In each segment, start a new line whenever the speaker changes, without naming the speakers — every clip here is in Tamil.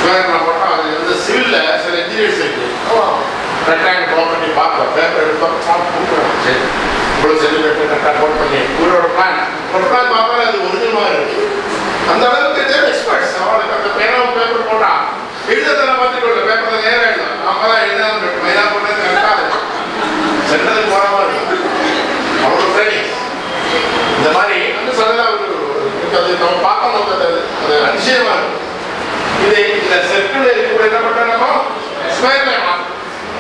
ஸ்கொயர்ல போட்டா அது வந்து சிவில்ல சில இன்ஜினியர்ஸ் இருக்கு ரெக்டாங்கிள் ப்ராப்பர்ட்டி பார்ப்போம் பேப்பர் எடுப்போம் கொடுக்குறோம் சரி இவ்வளவு சென்டிமீட்டர் கரெக்டாக கோட் பண்ணி இவரோட பிளான் ஒரு பிளான் பார்த்தாலே அது ஒரிஜினலாக இருக்கு அந்த அளவுக்கு தேவை எக்ஸ்பர்ட்ஸ் அவளுக்கு அந்த பேனாவும் பேப்பர் போட்டா எழுதுறதெல்லாம் பார்த்துக்கொள்ள பேப்பர்ல நேரம் எழுதும் நாம தான் எழுதாமல் மைனா பண்ணது கரெக்டாக சென்றதுக்கு போறாம இருக்கு அவ்வளோ ட்ரைனிங் இந்த மாதிரி வந்து சொல்லலாம் ஒரு ஒரு- அது நம்ம பார்க்கணும் அது அது அதிசயமா இருக்கும் இது இந்த சர்க்கிள் கூட என்ன பண்றோம் ஸ்கொயர்ல மாற்றணும்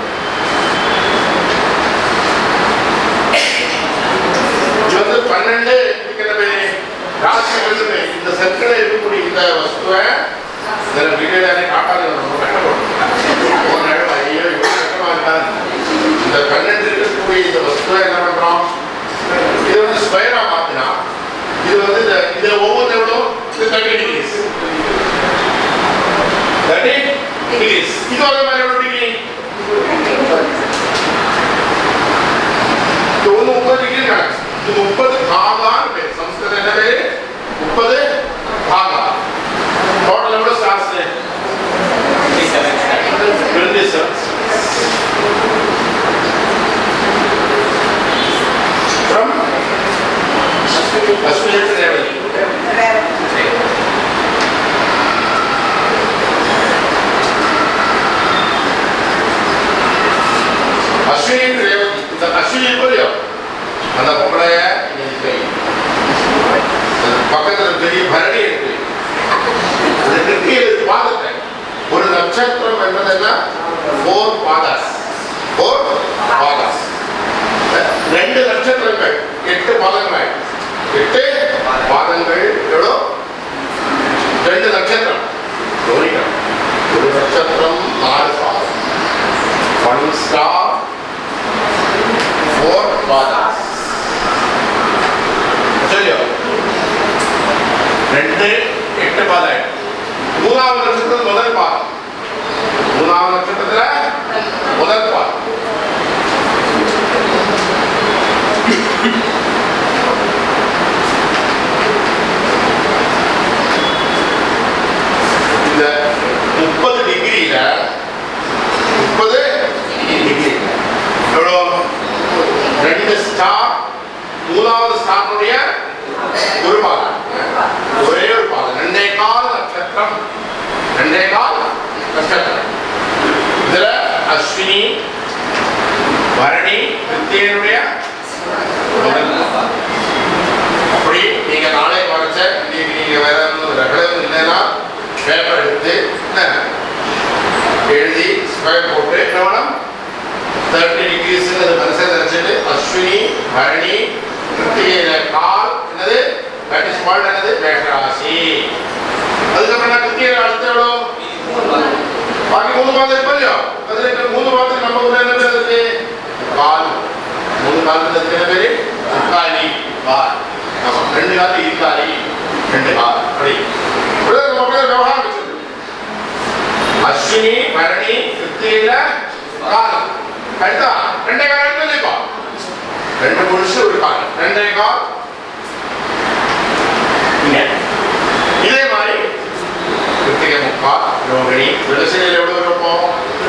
இது வந்து பன்னெண்டு இருக்கிறது ராசி எழுதுமே இந்த சர்க்கிள் இருக்கக்கூடிய இந்த வஸ்துவை சில வீடியோதானே காட்டாது நம்ம கஷ்டப்படும் ஒரு நேரம் ஐயோ இவ்வளவு கஷ்டமா இருக்கா இந்த பன்னெண்டு இருக்கக்கூடிய இந்த வஸ்துவை என்ன பண்றோம் இது வந்து ஸ்கொயரா மாத்தினா இது வந்து இந்த இதுல ஒவ்வொரு எவ்வளோ இது தேர்ட்டி டிகிரிஸ் தேர்ட்டி டிகிரிஸ் இது அதே மாதிரி எவ்வளோ டிகிரி இது ஒன்று முப்பது டிகிரி கணக்கு இது முப்பது பாகான்னு பேர் சம்ஸ்கிருதம் என்ன பேரு முப்பது பாகா டோட்டல் எவ்வளோ stars twenty seven from Ashwini to Revathi Ashwini to Revathi இந்த அஸ்வினி இல்லையோ அந்த பொம்பளைய இன்னைக்கு கை அது பக்கத்துல பெரிய பரணி இருக்கு அது நெற்றியில் பாதத்தை ஒரு நட்சத்திரம் என்பதென்னா ஃபோர் பாதாஸ் ஃபோர் பாதாஸ் ரெண்டு நட்சத்திரங்கள் எட்டு பாதங்கள் எட்டு பாதங்கள் எவ்வளோ ரெண்டு நட்சத்திரம் கவனிக்கணும் ஒரு நட்சத்திரம் நாலு பாதம் ஒன் ஸ்டார் ஃபோர் பாதாஸ் சரியா ரெண்டு எட்டு பாதம் மூணாவது நட்சத்திரம் முதல் பாதம் மூணாவது நட்சத்திரத்துல முதல் பாதம் இந்த முப்பது டிகிரியில முப்பது டிகிரி எவ்வளோ ரெண்டு ஸ்டார் மூணாவது ஸ்டாருடைய ஒரு பாதம் ஒரே ஒரு பாதம் ரெண்டே கால் நட்சத்திரம் ரெண்டே கால் நட்சத்திரம் இதுல அஸ்வினி பரணி கிருத்தியனுடைய முதல் பாதம். அப்படி நீங்க நாளை வரைச்ச இன்னைக்கு நீங்க வேற ரெகுலர் இல்லைன்னா பேப்பர் எடுத்து என்ன, எழுதி ஸ்கொயர் போட்டு என்ன வேணும் தேர்ட்டி டிகிரிஸ் அது மனசில் நினைச்சிட்டு அஸ்வினி பரணி கிருத்திகையில கால் என்னது தட் இஸ் கால்ட் என்னது மேஷராசி அதுக்கப்புறம் நான் கிருத்திகையில அடுத்த எவ்வளோ பாக்கி மூணு மாதம் இருக்கும் இல்லையோ அதுல இருக்கிற மூணு மாதத்துக்கு நம்ம ஊர்ல என்ன பேர் இருக்கு கால் மூணு காலத்துக்கு என்ன பேரு முக்காலி கால் ஆமா ரெண்டு கால் இருக்காலி ரெண்டு கால் அப்படி இப்படிதான் நம்ம அப்படியே விவகாரம் வச்சிருக்கு அஸ்வினி பரணி கிருத்திகையில காலம் அடுத்தா ரெண்டே கால் எடுத்து இல்லைப்பா ரெண்டு புருஷு ஒரு கால் ரெண்டே கால் இங்க இதே மாதிரி கிருத்திகை முக்கால் ரோகிணி விவசாயிகள் எவ்வளவு இருப்போம்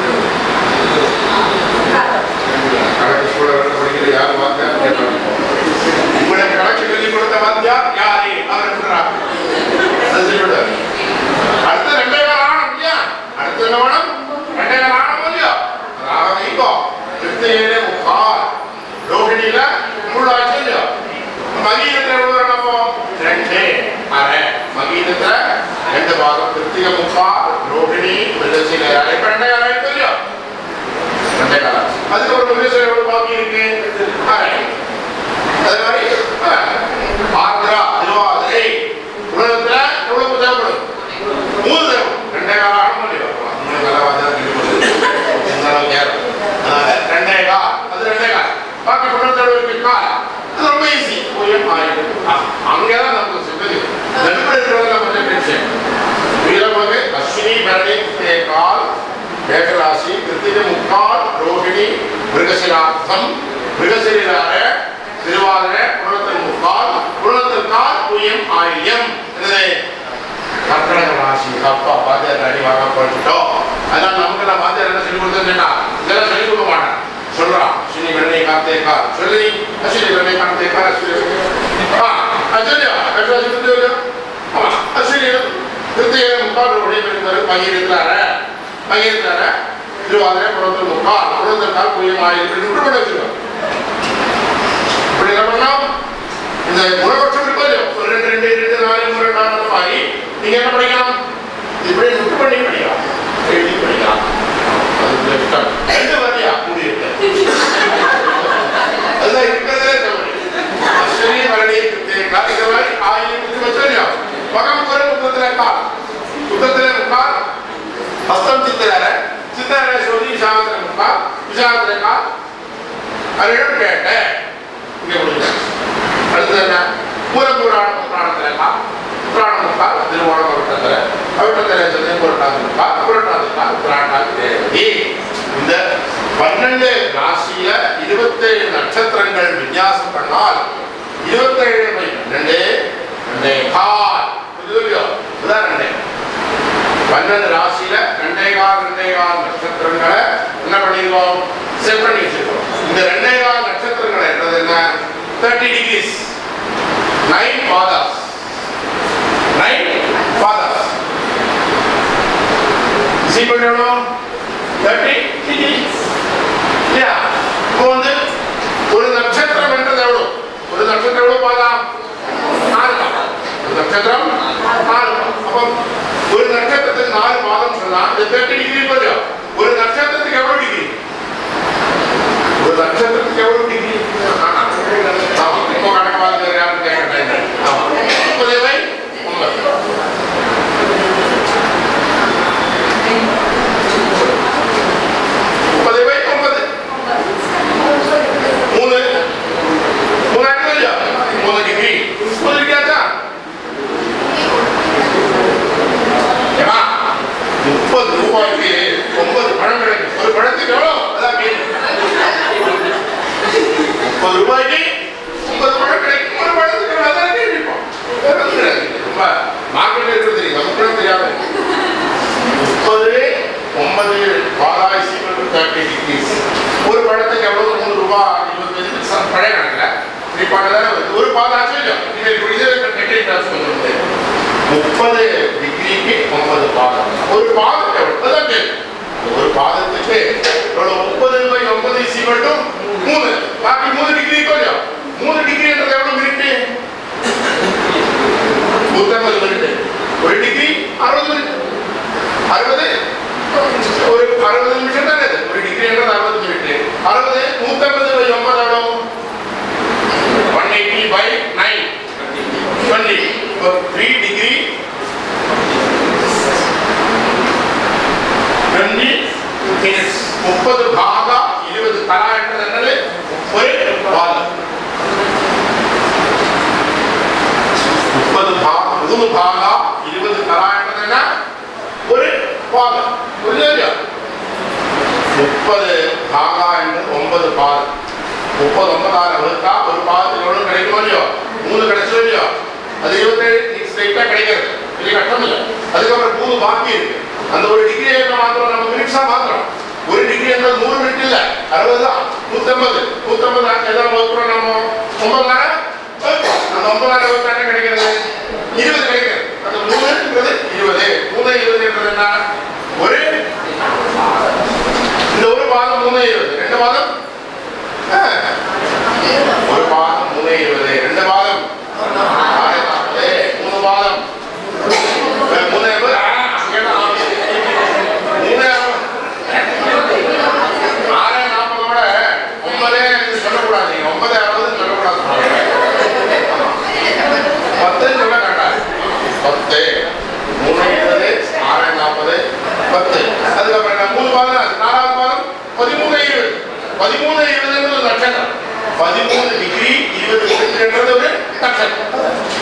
கணக்கு ஸ்கூல்ல படிக்கிற யார் வாங்க உங்களுக்கு கணக்கு சொல்லி கொடுத்த வாத்தியா யாரு அவர் சொல்றார் அது சொல்லிவிடாரு அடுத்த ரெண்டே கால் ஆணும் இல்லையா அடுத்த என்ன வேணும் ரெண்டே கால் ஆணும் இல்லையா ராகம் இப்போ கிருத்திகையில முக்கால் ரோகிணியில முள்ளாச்சு இல்லையா மகீதத்துல எவ்வளவு நம்ம ரெண்டு அரை மகீதத்துல ரெண்டு பாகம் கிருத்திகை முக்கால் ரோகிணி மிருகசீல அரை இப்ப ரெண்டே கால் ஆயிடுச்சு இல்லையா ரெண்டே கால் ஆச்சு. அதுக்கப்புறம் மிருகசீல எவ்வளவு பாக்கி இருக்கு அரை அதே மாதிரி அஹ், ஆந்திரா திருவாதிரை உலகத்துல எவ்வளவு தேவைப்படும் மூணு தேவைப்படும் ரெண்டே கால் ஆகணும் இல்லையா மூணு கால வாத்தியார் கேரம் அதனால ரெண்டே கால் அது ரெண்டே கால் பாக்கி தொண்ணூத்தி ஏழு கால் அது ரொம்ப ஈஸி போயும் ஆயிடும் அங்கதான் நமக்கு சிந்தனை நடுவில் இருக்கிறவங்க கொஞ்சம் டென்ஷன் வீரமகை அஸ்வினி பரணி கிருத்திகை கால் மேகராசி கிருத்திகை முக்கால் ரோகிணி மிருகசிரார்த்தம் மிருகசிரார திருவாதிரை புரணத்தில் முக்கால் புரணத்தில் கால் புயம் ஆயில்யம் என்னது கர்க்கடக ராசி ராசி அப்பா வாத்தியார் அடி வாங்க படிச்சுட்டோம் அதனால நமக்கு நான் வாத்தியார் என்ன சொல்லி கொடுத்தேன்னா இதெல்லாம் சொல்லி கொடுக்க மாட்டேன் சொல்றான் அஸ்வினி வெண்ணை காத்தேக்கா சொல்லி அஸ்வினி வெண்ணை காத்தேக்கா அஸ்வினி ஆ அச்சரியா அஸ்வினி திருத்தியா ஆமா அஸ்வினி திருத்திய முக்கால் உடைய பெருமாறு பையன் இருக்கிறாரு பையன் இருக்கிறாரு திருவாதிரை குளத்தில் முக்கால் குளத்திற்கால் புயமாய் விட்டு பண்ண வச்சிருக்காங்க இப்படி என்ன பண்ணோம் இந்த குணபட்சம் இருக்கோ இல்லையோ ஒரு ரெண்டு ரெண்டு ரெண்டு நாலு மூணு நாலு மாதிரி நீங்க என்ன படிக்கலாம் இப்படி நுட்டு பண்ணி படிக்கலாம் எழுதி படிக்கலாம் அது இஷ்டம் ரெண்டு வரையா கூடி இருக்கு அதுதான் இருக்கிறதே தவறு அஸ்வினி பரணி கிருத்திகா இந்த மாதிரி ஆயிரம் குத்து வச்சோம் இல்லையோ பகம் குறை குத்தத்திலே கால் குத்தத்திலே முக்கால் ஹஸ்தம் சித்திர சித்திர சொல்லி விசாகத்திலே முக்கால் விசாகத்திலே கால் அதிடம் கேட்டேன் இங்கே முடிஞ்சது அடுத்தது என்ன பூரபுராணம் புராணத்துல இருக்கா புராணம் இருக்கா திருவோணம் விட்டத்துல அவிட்டத்துல சொல்லி புரட்டாது இருக்கா புரட்டாது இருக்கா புராணாது தேவதி இந்த பன்னெண்டு ராசியில இருபத்தேழு நட்சத்திரங்கள் விநியாசம் பண்ணால் இருபத்தேழு பை பன்னெண்டு ரெண்டே கால் புரியுதோ இதுதான் ரெண்டே பன்னெண்டு ராசியில ரெண்டே கால் ரெண்டே கால் நட்சத்திரங்களை என்ன பண்ணிருக்கோம் செட் பண்ணி வச்சிருக்கோம் இந்த ரெண்டே கால் நட்சத்திரங்கள் என்றது என்ன தேர்ட்டி டிகிரிஸ் நைன் பாதாஸ் நைன் பாதாஸ் சீக்கிரம் எவ்வளோ தேர்ட்டி டிகிரிஸ் இல்லையா இப்போ வந்து ஒரு நட்சத்திரம் என்றது எவ்வளோ ஒரு நட்சத்திரம் எவ்வளோ பாதம் நாலு பாதம் ஒரு நட்சத்திரம் நாலு பாதம் அப்போ ஒரு நட்சத்திரத்துக்கு நாலு பாதம் சொன்னா இந்த தேர்ட்டி டிகிரி போலியோ ஒரு நட்சத்திரத்துக்கு எவ்வளவு டிகிரி ஒரு நட்சத்திரத்துக்கு எவ்வளவு டிகிரி ஆமா இப்போ கணக்கு பார்த்து யாரும் கேட்க ஆமா முப்பது பை ஒன்பது முப்பது பை ஒன்பது மூணு மூணு ஆயிரத்தி இல்லையா மூணு டிகிரி மூணு டிகிரி ஆச்சா ஏமா முப்பது ரூபாய்க்கு ஒன்பது பழம் கிடைக்கும் ஒரு பழத்துக்கு எவ்வளோ அதான் கேள்வி முப்பது ரூபாய்க்கு முப்பது பழம் கிடைக்கும் ஒரு பழத்துக்கு எவ்வளோ அதான் கேள்விப்போம் வேற ஒண்ணும் கிடையாது. ரொம்ப மார்க்கெட்ல இருக்கிறது தெரியும் நமக்கு கூட தெரியாது முப்பது ஒன்பது பாலாய் சீக்கிரம் தேர்ட்டி டிகிரிஸ் ஒரு பழத்துக்கு எவ்வளவு மூணு ரூபாய் இருபத்தஞ்சு பைசா பழைய கணக்கில் நீ பண்ணதானே வருது ஒரு பாதாச்சும் இல்லையோ இது இப்படி இதே டெக்னிக் டாஸ் வந்து முப்பது டிகிரிக்கு ஒன்பது பாதம் ஒரு பாதம் எவ்வளவு அதான் கேள்வி ஒரு பாதத்துக்கு எவ்வளவு முப்பது பை ஒன்பது சி மட்டும் மூணு பாக்கி மூணு டிகிரி கொஞ்சம் மூணு டிகிரின்றது எவ்வளவு மினிட்டு நூற்றம்பது மினிட் ஒரு டிகிரி அறுபது மினிட் அறுபது ஒரு அறுபது நிமிஷம் தானே இது ஒரு டிகிரி என்றது அறுபது மினிட் அறுபது நூற்றம்பது பை ஒன்பது எவ்வளவு one eighty by nine twenty three degree twenty minutes முப்பது பாகா இருபது தலா என்றது என்னது ஒரு பாகம் முப்பது பாகா மூணு பாகா இருபது தலா என்றது என்ன ஒரு பாகம் புரியுதா முப்பது பாகா என்று ஒன்பது பாகம் முப்பது ஒன்பதாறு வகுத்தா ஒரு பாகத்துக்கு எவ்வளவு கிடைக்குமோ இல்லையோ மூணு கிடைச்சோ இல்லையோ அது இருபத்தேழு ஸ்ட்ரைட்டா கிடைக்கிறது பெரிய கஷ்டம் இல்லை அதுக்கப்புறம் மூணு பாக்கி இருக்கு அந்த ஒரு டிகிரி என்ன மாத்திரம் நம்ம மினிட்ஸா மாத்திரம் ஒரு டிகிரி என்றது நூறு மினிட் இல்ல அறுபது தான் நூத்தம்பது நூத்தம்பது எதாவது வகுக்கிறோம் நம்ம ஒன்பதாயிரம் வகுப்போம். அந்த ஒன்பதாயிரம் வகுத்தா என்ன கிடைக்கிறது இருபது கிடைக்கிறது அந்த மூணுன்றது இருபது மூணு இருபது என்றது என்ன ஒரு இந்த ஒரு பாதம் மூணு இருபது ரெண்டு பாதம் ஆ. ஒரு பாதம் மூணு இருபது ரெண்டு பாதம் ஆறு நாற்பது மூணு பாதம் மூணு இருபது ஆ, அங்கதான் ஆறு. மூணு ஆறு நாற்பதோட ஒன்பதே இது சொல்லக்கூடாது நீங்க ஒன்பது அறுபது சொல்லக்கூடாது பத்துன்னு சொல்ல கரெக்டா பத்து மூணு இருபது ஆறு நாற்பது பத்து அதுக்கப்புறம் என்ன மூணு பாதம் ஆச்சு. நாலாவது பாதம் பதிமூணு இருபது பதிமூணு இருபதுன்றது ஒரு நட்சத்திரம் பதிமூணு டிகிரி இருபது சென்டின்றது ஒரு நட்சத்திரம்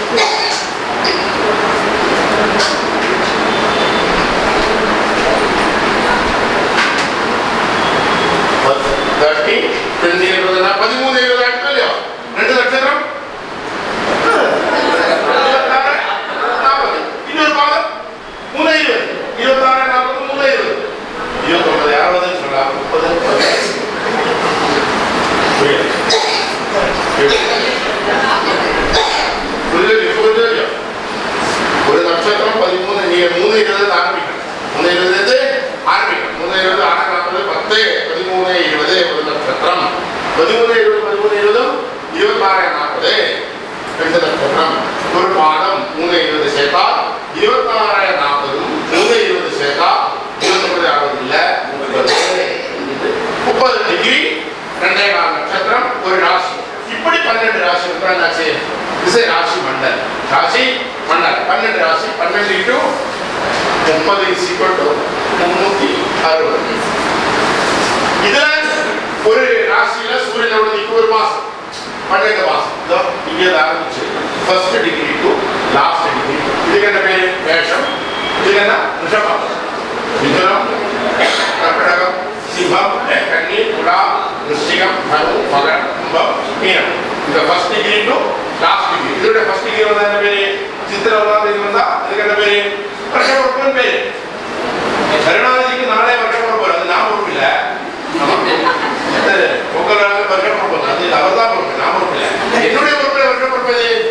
இஸ் ஈக்குவல் டு முன்னூத்தி அறுபது இதுல ஒரு ராசியில சூரியனோட நிக்கு ஒரு மாசம் பன்னெண்டு மாசம் இதோ இங்க இருந்து ஆரம்பிச்சு first degree to last degree இதுக்கு என்ன பேரு மேஷம் இதுக்கு என்ன ரிஷபம் மிதுனம் கர்க்கடகம் சிம்மம் கன்னி துலா விருச்சிகம் தனு மகன் கும்பம் மீனம் இந்த first degree to last degree இதோட ஃபர்ஸ்ட் டிகிரி வந்தா என்ன பேரு சித்திர வந்தா இது வந்தா அதுக்கு என்ன பேரு வருஷம் பேரு கருணாநிதிக்கு நாளே வருஷம் பொறுப்பு அது நான் பொறுப்பு இல்ல உங்கள் வருஷம் பொறுப்பு அது அவர் தான் பொறுப்பு நான் பொறுப்பு இல்ல என்னுடைய பொறுப்பு வருஷம் பொறுப்பு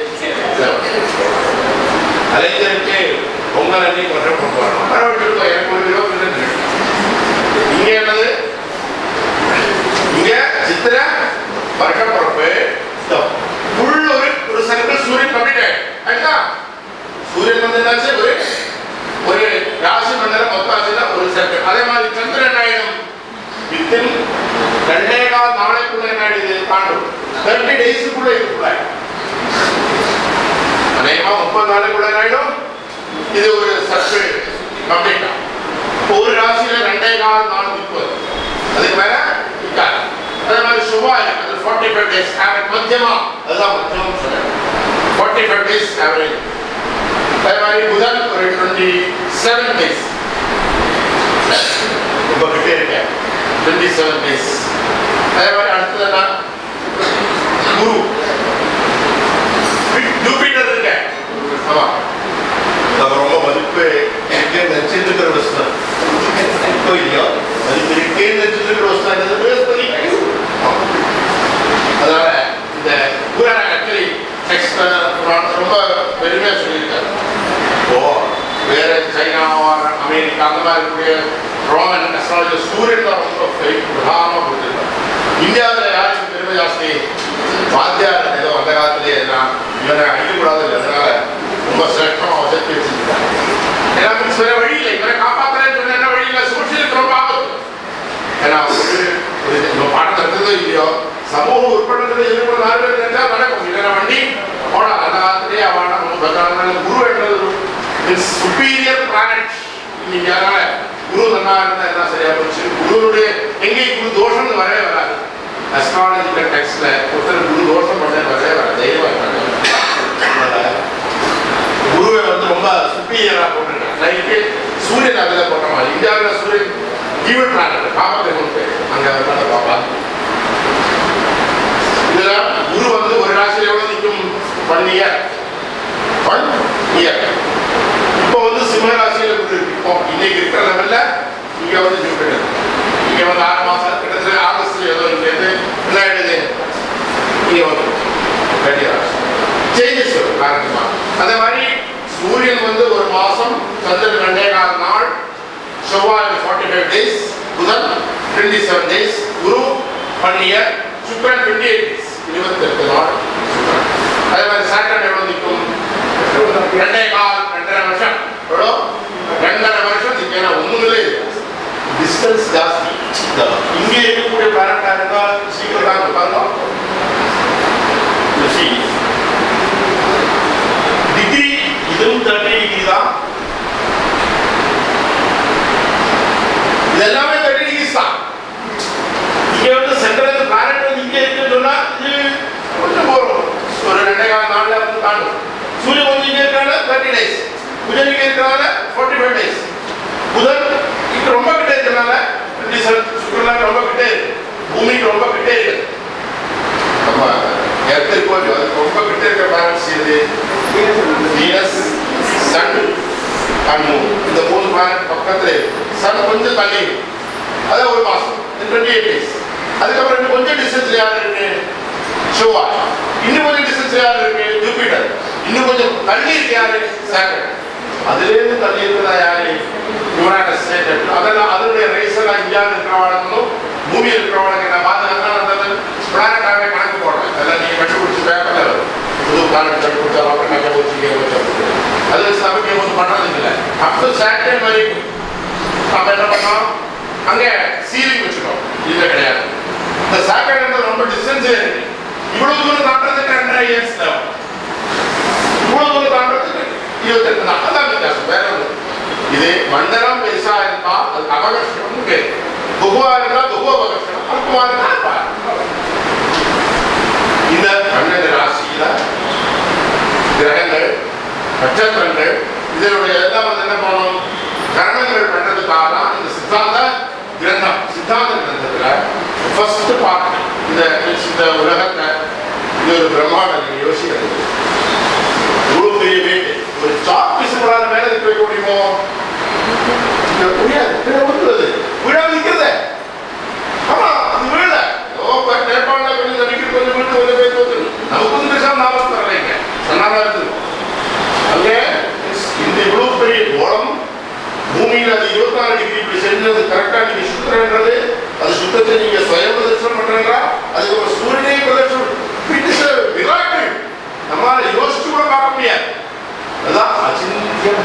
அலைஞருக்கு பொங்கல் அன்னைக்கு வருஷம் பொறுப்பு வரணும் பரவாயில்லை எனக்கு ஒரு இருபது இல்லை இங்க என்னது இங்க சித்திர வருஷ பொறுப்பு ஃபுல் ஒரு ஒரு சர்க்கிள் சூரியன் கம்ப்ளீட் ஆயிட்டா சூரியன் வந்து என்னாச்சு ஒரு ஒரு ராசி மண்டலம் மொத்த ஆச்சுன்னா ஒரு சர்க்கிள் அதே மாதிரி சந்திரன் ஆயிடும் வித்தின் ரெண்டே கால் நாளைக்குள்ள என்ன ஆயிடுது தாண்டும் தேர்ட்டி டேஸுக்குள்ள இதுக்குள்ள அநேகமா முப்பது நாளைக்குள்ள என்ன ஆயிடும் இது ஒரு சர்க்கிள் கம்ப்ளீட்டா ஒரு ராசியில ரெண்டே கால் நாலு முப்பது அதுக்கு மேல இருக்காது அதே மாதிரி செவ்வாய் அது ஃபார்ட்டி ஃபைவ் டேஸ் ஆவரேஜ் மத்தியமா அதுதான் மத்தியமம் சொல்றேன் ஃபார்ட்டி ஃபைவ் டேஸ் ஆவரேஜ் அதே மாதிரி புதன் ஒரு டுவெண்ட்டி செவன் டேஸ் ரொம்ப கிட்டே இருக்கேன் டுவெண்ட்டி செவன் டேஸ் அதே மாதிரி அடுத்தது என்ன குரு ஜூபிட்டர் இருக்கேன் ஆமா நம்ம ரொம்ப மதிப்பு இருக்கே நினைச்சிட்டு இருக்கிற வருஷம் இப்போ இல்லையோ மதிப்பு இருக்கே நினைச்சிட்டு இருக்கிற வருஷம் என்னது பேசுபதி அதனால இந்த புராண ஆக்சுவலி டெக்ஸ்ட் ரொம்ப பெருமையா சொல்லியிருக்காரு இப்போ வேற சைனாவா அமெரிக்கா அந்த மாதிரி இருக்கக்கூடிய ரோமன் அஸ்ட்ராலஜி சூரியன் தான் ரொம்ப பிரதானமாக கொடுத்துருக்காரு இந்தியாவில் யாருக்கு பெருமை ஜாஸ்தி வாத்தியார் ஏதோ அந்த காலத்திலே நான் இவனை அழிக்கக்கூடாது அதனால ரொம்ப சிரேஷ்டமாக வசதி வச்சிருக்காங்க ஏன்னா மீன்ஸ் வேற வழி இல்லை இவனை காப்பாற்றுறேன்னு சொன்ன என்ன வழி இல்லை சோசியலுக்கு ரொம்ப ஆபத்து ஏன்னா ஒரு ஒரு நம்ம பாடம் நடந்ததோ இல்லையோ சமூக உட்படுறது இருக்கிற நாலு பேர் நினைச்சா நடக்கும் இல்லைன்னா வண்டி போடா அந்த காலத்திலேயே அவன் நம்ம பத்தாம் குரு என்றது இஸ் சுப்பீரியர் பிளானட் இன்னைக்கு அதனால குரு நல்லா இருந்தா என்ன சரியா போச்சு குருவுடைய எங்கேயும் குரு தோஷம்னு வரவே வராது அஸ்ட்ராலஜிக்கல் டெக்ஸ்ட்ல ஒருத்தர் குரு தோஷம் பண்ண வரவே வராது தைரியமா இருக்காங்க குருவை வந்து ரொம்ப சுப்பீரியரா போட்டிருக்காங்க லைக்கு சூரியன் அதில் போட்ட மாதிரி இந்தியாவில் சூரியன் ஈவன் பிளானட் காமத்தேவன் பேர் அங்க வந்து பாப்பா இதுல குரு வந்து ஒரு ராசியில எவ்வளவு நிற்கும் ஒன் இயர் ஒன் இயர் இப்போ வந்து சிம்ம ராசியில குரு இருக்கு இப்போ இன்னைக்கு இருக்கிற லெவல்ல இங்க வந்து ஜூபிட்டர் இங்க வந்து ஆறு மாசம் கிட்டத்தட்ட ஆகஸ்ட்ல ஏதோ இங்க இருந்து என்ன ஆயிடுது இங்க வந்து ரெடி ராசி சேஞ்சஸ் வரும் காரணமா அதே மாதிரி சூரியன் வந்து ஒரு மாசம் சந்திரன் ரெண்டே கால் நாள் செவ்வாய் ஃபார்ட்டி ஃபைவ் டேஸ் புதன் டுவெண்ட்டி செவன் டேஸ் குரு ஒன் இயர் சுக்ரன் டுவெண்ட்டி எயிட் டேஸ் இருபத்தெட்டு நாள் சுக்ரன் அதே மாதிரி சாட்டர்ன் எவ்வளோ நிற்கும் ரெண்டே கால் ரெண்டரை வருஷம் எவ்வளோ ரெண்டரை வருஷம் நிற்க ஒண்ணுங்களே டிஸ்டன்ஸ் ஜாஸ்தி இங்கே இருக்கக்கூடிய பிளானட்டா இருந்தால் சீக்கிரம் தான் உட்கார்ந்தோம் டிகிரி இதுவும் தேர்ட்டி டிகிரி தான் இது எல்லாமே தேர்ட்டி டிகிரிஸ் தான் இங்க வந்து சென்ட்ரல் பிளானட் வந்து இங்கே இருக்குன்னு சொன்னா இது கொஞ்சம் போகும் ஒரு ரெண்டே கால நாள்ல வந்து தாண்டும் சூரியன் வந்து இங்க இருக்கிறனால தேர்ட்டி டேஸ் புதன் இங்க இருக்கிறனால ஃபார்ட்டி ஃபைவ் டேஸ் புதன் இங்க ரொம்ப கிட்ட இருக்கிறனால டுவெண்ட்டி செவன் சுக்கரன் ரொம்ப கிட்டே இருக்கு பூமிக்கு ரொம்ப கிட்டே இருக்கு நம்ம எர்த் இருக்கோ இல்லையோ அதுக்கு ரொம்ப கிட்ட இருக்கிற பிளானட்ஸ் இது வீனஸ் சன் அண்ட் மூன் இந்த மூணு பிளானட் பக்கத்துல சன் கொஞ்சம் தள்ளி இருக்கு. அதான் ஒரு மாசம் டுவெண்ட்டி எயிட் டேஸ் அதுக்கப்புறம் இன்னும் கொஞ்சம் டிஸ்டன்ஸ் யார் இருக்கு செவ்வாய் இன்னும் கொஞ்சம் டிஸ்டன்ஸ் யார் இருக்கு ஜூபிட்டர் இன்னும் கொஞ்சம் தள்ளி இருக்கு யாரு சாட்டர்ன் அதுலேருந்து தள்ளி இருக்கிறதா யாரு யுவரானஸ் அதெல்லாம் அதனுடைய ரேஸ் எல்லாம் இந்தியாவில் இருக்கிறவங்களுக்கும் பூமியில் இருக்கிறவங்களுக்கு என்ன பாதுகாப்பு அந்த பிளானட்டாகவே கணக்கு போடுறேன் அதெல்லாம் நீங்க கண்டுபிடிச்சு பேப்பர்ல வரும் புது பிளானட் கண்டுபிடிச்சாலும் அப்புறம் கட்ட போச்சு இங்கே போச்சு அப்படின்னு. அது நமக்கு ஒன்றும் பண்றது இல்லை அப்போ சாட்டர்ன் வரைக்கும் நம்ம என்ன பண்ணோம் அங்க சீலிங் வச்சுட்டோம் இல்ல கிடையாது இந்த சாக்கடைன்றது ரொம்ப டிஸ்டன்ஸே இருக்கு இவ்வளவு தூரம் தாண்டறதுக்கு ரெண்டரை இயர்ஸ் தேவை இவ்வளவு தூரம் தாண்டறதுக்கு இருபத்தெட்டு நாள் அதான் வித்தியாசம் வேற ஒன்று இது மண்டலம் பெருசா இருந்தா அது அபகர்ஷணம் பேர் புகுவா இருந்தா புகு அபகர்ஷணம் அல்பமா இருந்தா அல்பா. இந்த பன்னெண்டு ராசியில கிரகங்கள் நட்சத்திரங்கள் இதனுடைய எல்லாம் வந்து என்ன பண்ணணும் கரணங்கள் பண்றதுக்காக தான் இந்த சித்தாந்த கிரந்தம் சித்தாந்த கிரந்தத்துல ஃபர்ஸ்ட் பார்ட் இந்த இந்த உலகத்தை இது ஒரு பிரம்மாண்டம் நீங்க யோசிக்கிறது இவ்வளவு பெரிய வீடு ஒரு சாக் பீஸ் போடாத மேல இருக்கு வைக்க முடியுமோ இது முடியாது கீழே விழுந்துருது விழா நிற்கிறதே ஆமா அது விழல ஓ நேபாள கொஞ்சம் தனிக்கு கொஞ்சம் விட்டு கொஞ்சம் போய் தோத்து நமக்கு வந்து பேசாம நாம தரலைங்க சொன்னாதான் இருக்குது அங்கே இந்த இவ்வளவு பெரிய கோலம் பூமியில அது இருபத்தி நாலு டிகிரி இப்படி செஞ்சது கரெக்டா நீங்க சுத்துறன்றது அது சுத்தத்தை நீங்க சுயம் பிரதர்சனம் பண்றீங்களா அது ஒரு சூரியனை பிரதர்சனம் இட் இஸ் மிராக்கிள் நம்மளால யோசிச்சு கூட பார்க்க முடியாது அதான் அச்சிந்தியம்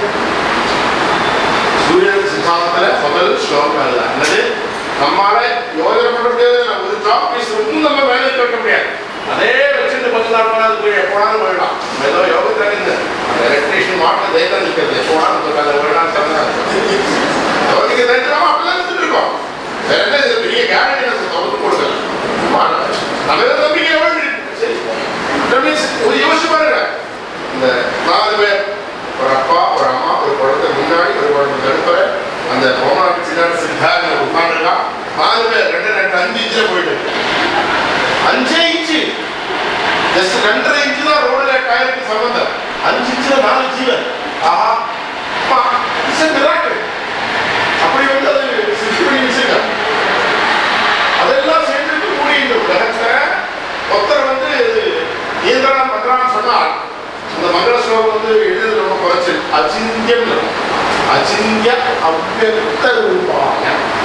சூரியன் சித்தாந்தத்துல முதல் ஸ்லோகம் அல்ல என்னது நம்மால யோஜனை பண்ண முடியாது நம்ம ஒரு டாப் பீஸ் ஒன்றும் நம்ம மேலே வைக்க முடியாது அதே வச்சுட்டு பத்து நாள் போனால் அது போய் எப்போனாலும் போயிடலாம் நம்ம ஏதோ யோகத்தில் இருந்து அந்த எலக்ட்ரிஷியன் மாட்டில் தைரியம் நிற்கிறது எப்போனாலும் சொல்றாங்க போயிடலாம் சொல்றாங்க யோகிக்க தைரியம் அப்படிதான் இருந்துட்டு இருக்கோம் வேற என்ன இது பெரிய கேரண்டி நமக்கு தொடர்ந்து கொடுக்கல ஆமா, நம்ம ஏதோ நம்பிக்கை எவ்வளவு இருக்கு? சரி That means, ஒரு யோசிச்சு பாருங்க இந்த நாலு பேர் ஒரு அப்பா ஒரு அம்மா ஒரு குழந்தை முன்னாடி ஒரு குழந்தை நடுப்புற அந்த ஹோமாவுக்கு பின்னாடி சித்தாங்க உட்காந்துருக்கா நாலு பேர் ரெண்டு ரெண்டு அஞ்சு இன்ச்சுல போயிட்டு இருக்கு. அஞ்சே இன்ச்சு ஜஸ்ட் ரெண்டரை இன்ச்சு தான் ரோடுல டயருக்கு சம்பந்தம் அஞ்சு இன்ச்சுல நாலு ஜீவன் ஆஹா அப்பா இட்ஸ் a miracle. அப்படி வந்து அது சிருஷ்டி பண்ணி வச்சிருக்காங்க அதெல்லாம் சேர்ந்துருக்கக்கூடிய இந்த உலகத்தை ஒருத்தர் வந்து இயந்திரம் பண்றான்னு சொன்னால் அந்த மங்கள ஸ்லோகம் வந்து எழுதுறது ரொம்ப குறைச்சல் அச்சிந்தியம் இருக்கும். அச்சிந்திய அவ்வக்த ரூபாய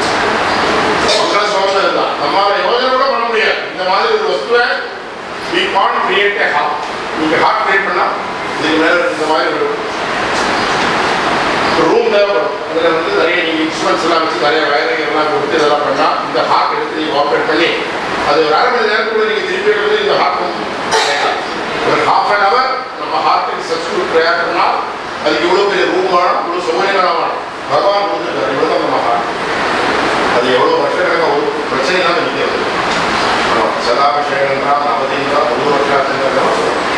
மங்கள ஸ்லோகம் இதுதான் நம்மளால யோஜனை கூட பண்ண முடியாது இந்த மாதிரி ஒரு வஸ்துவை we can't create a heart நீங்க ஹார்ட் கிரியேட் பண்ணா இதுக்கு மேல இந்த மாதிரி ஒரு ரூம் தேவைப்படும் அதில் வந்து நிறைய நீங்கள் இன்ஸ்ட்ருமெண்ட்ஸ் எல்லாம் வச்சு நிறைய வயரிங் எல்லாம் கொடுத்து இதெல்லாம் பண்ணால் இந்த ஹார்ட் எடுத்து நீங்கள் ஆப்ரேட் பண்ணி அது ஒரு அரை மணி நேரத்துக்குள்ள நீங்கள் திருப்பி எடுத்து இந்த ஹார்ட் ஒரு ஹாஃப் அன் ஹவர் நம்ம ஹார்ட்டுக்கு சப்ஸ்டியூட் தயார் பண்ணால் அதுக்கு இவ்வளோ பெரிய ரூம் வேணும் இவ்வளோ சௌகரியங்களாக வேணும் பகவான் கொடுத்துருக்காரு இவ்வளோ தான் நம்ம ஹார்ட் அது எவ்வளோ வருஷக்கணக்காக ஒரு பிரச்சனை தான் நிற்கிறது சதாபிஷேகன்றா நவதீன்றா ஒரு வருஷம்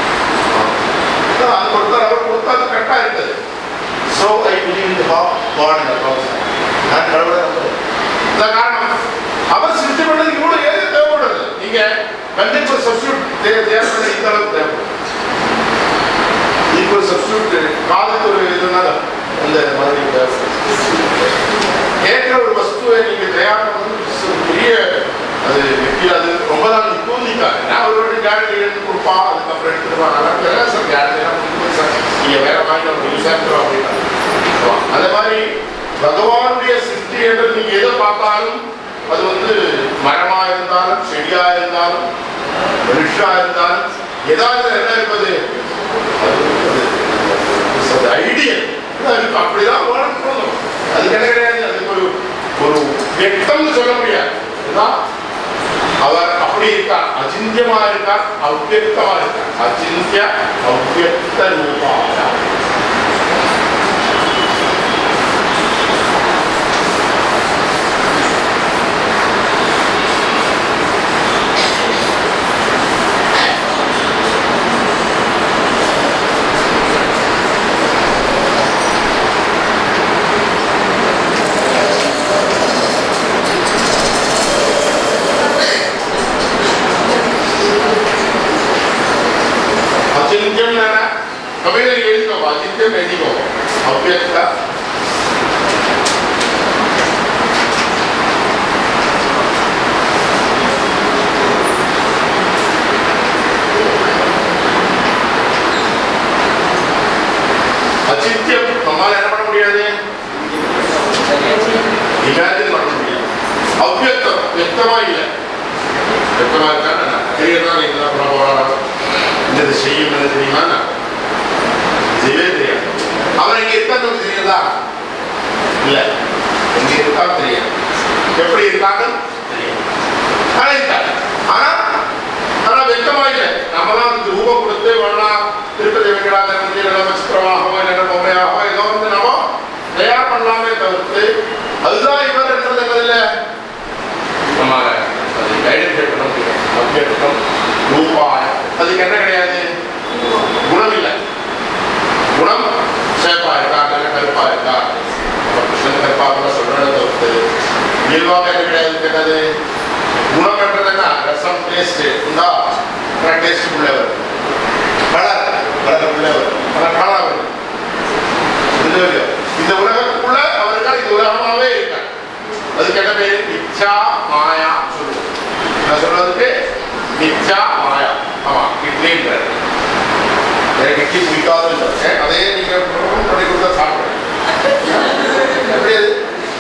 அது கொடுத்தாரு அவர் கொடுத்தா அது கரெக்டாக இருக்குது So I believe in the God God and the House. நான் கடவுளை நம்புறேன். இந்த காரணம் அவர் சிருஷ்டி பண்ணதுக்கு இவ்வளவு ஏது தேவைப்படுது நீங்க கண்டிப்பா சப்ஸ்டியூட் தயார் பண்ண இந்த அளவுக்கு தேவைப்படுது ஈக்குவல் சப்ஸ்டியூட் காலத்து ஒரு இதுனால அந்த மாதிரி தேவைப்படுது. கேட்கிற ஒரு வஸ்துவை நீங்க தயார் பண்ணது ஒரு பெரிய அது வெற்றி அது ரொம்ப நாள் தூண்டிக்காது நான் ஒரு வாட்டி கேரண்டி எடுத்து கொடுப்பா அதுக்கப்புறம் எடுத்துருவாங்க அதெல்லாம் சார் கேரண்டி எல்லாம் கொடுத்து சார் நீங்க வேற வாங்கி நம்ம யூஸ் ஆகிக்கிறோம் அப்படின்னா அந்த மாதிரி பகவானுடைய சிருஷ்டி என்று நீங்க எதை பார்த்தாலும் அது வந்து மரமா இருந்தாலும் செடியா இருந்தாலும் மனுஷா இருந்தாலும் ஏதாவது என்ன இருப்பது ஐடியல் அப்படிதான் வளர்க்கணும் அது என்ன கிடையாது அதுக்கு ஒரு ஒரு வெக்தம்னு சொல்ல முடியாது இதுதான் அவர் அப்படி இருக்கார் அச்சிந்தியமா இருக்கார் அவ்வியக்தமா இருக்கார் அச்சிந்திய அவ்வியக்த ரூபாய அச்சிந்தியம் தமிழில் எழுதிக்கோ அச்சிந்தியம் எழுதிக்கோ அவ்வியக்த அச்சிந்தியம் நம்மால என்ன பண்ண முடியாது இமேஜின் பண்ண முடியாது அவ்வியக்தம் வெக்தமா இல்லை வெக்தமா இருக்கா தெரியறதா நீங்க தான் பண்ண போறாங்க இந்த செய்யும் என்ன தெரியுமா செய்யவே தெரியாது அவர் இங்க இருக்கான்னு தெரியுதா இல்ல இங்க இருக்கா தெரியாது எப்படி இருக்காங்க தெரியும் ஆனா இருக்காங்க ஆனா ஆனா வெக்கமா இல்லை நம்ம தான் அதுக்கு ரூபம் கொடுத்து வேணா திருப்பதி வெங்கடாஜலம் நட்சத்திரமாகவோ இல்லைன்னா பொம்மையாகவோ ஏதோ வந்து நம்ம தயார் தவிர்த்து அதுதான் இவர் என்றது என்னதில்லை நம்ம அதை ஐடென்டிஃபை பண்ண முடியும் அவ்வியக்தம் ரூபாயம் அதுக்கு என்ன கிடையாது குணம் இல்லை குணம் சேப்பா இருக்கா நல்ல கருப்பா இருக்கா அப்ப கிருஷ்ணன் கருப்பா கூட சொல்றதை தவிர்த்து இயல்பாக என்ன கிடையாது என்னது குணம் என்றது என்ன ரசம் டேஸ்ட் உண்டா டேஸ்ட் உள்ளவர் கலர் கலர் உள்ளவர் கலர் காணாமல் புரியுதோ? இந்த உலகத்துக்குள்ள அவர்கள் இந்த உலகமாவே இருக்காங்க அதுக்கு என்ன பேரு மிச்சா மாயா சொல்லுவோம் நான் சொல்றதுக்கு மிச்சா மாயா ஆமா இட்லின்ற எனக்கு இட்லி பிடிக்காதுன்னு அதே நீங்க பண்ணி கொடுத்தா சாப்பிடுறேன் எப்படி அது?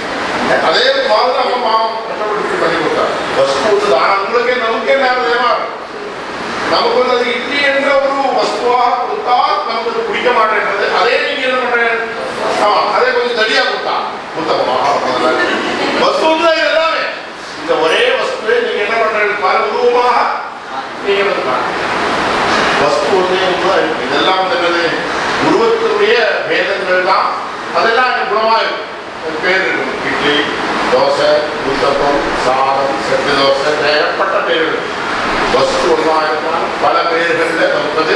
அதே மாதிரி தான் அம்மா கஷ்டப்பட்டு பண்ணி கொடுத்தாங்க வஸ்து வந்து ஆனா உங்களுக்கே நமக்கே நேரமா இருக்கும் நமக்கு வந்து அது இட்லி என்ற ஒரு வஸ்துவாக கொடுத்தால் நமக்கு அது பிடிக்க மாட்டேன்றது அதே நீங்க என்ன பண்றேன் ஆமா அதே கொஞ்சம் தடியா கொடுத்தா கொடுத்தமா வஸ்து வந்து அது எல்லாமே இந்த ஒரே வஸ்துவை நீங்க என்ன பண்றீங்க பல உருவமாக நீங்க வந்து பாருங்க. வஸ்து ஒன்றே ஒன்றுதான் இருக்கு இதெல்லாம் வந்து என்னது உருவத்தினுடைய பேதங்கள் தான் அதெல்லாம் எனக்கு குணமா இருக்கு அது பேர் இருக்கு இட்லி தோசை ஊத்தப்பம் சாதம் செட்டு தோசை ஏகப்பட்ட பேர்கள் வஸ்து ஒன்றா இருந்தால் பல பெயர்களில் நமக்கு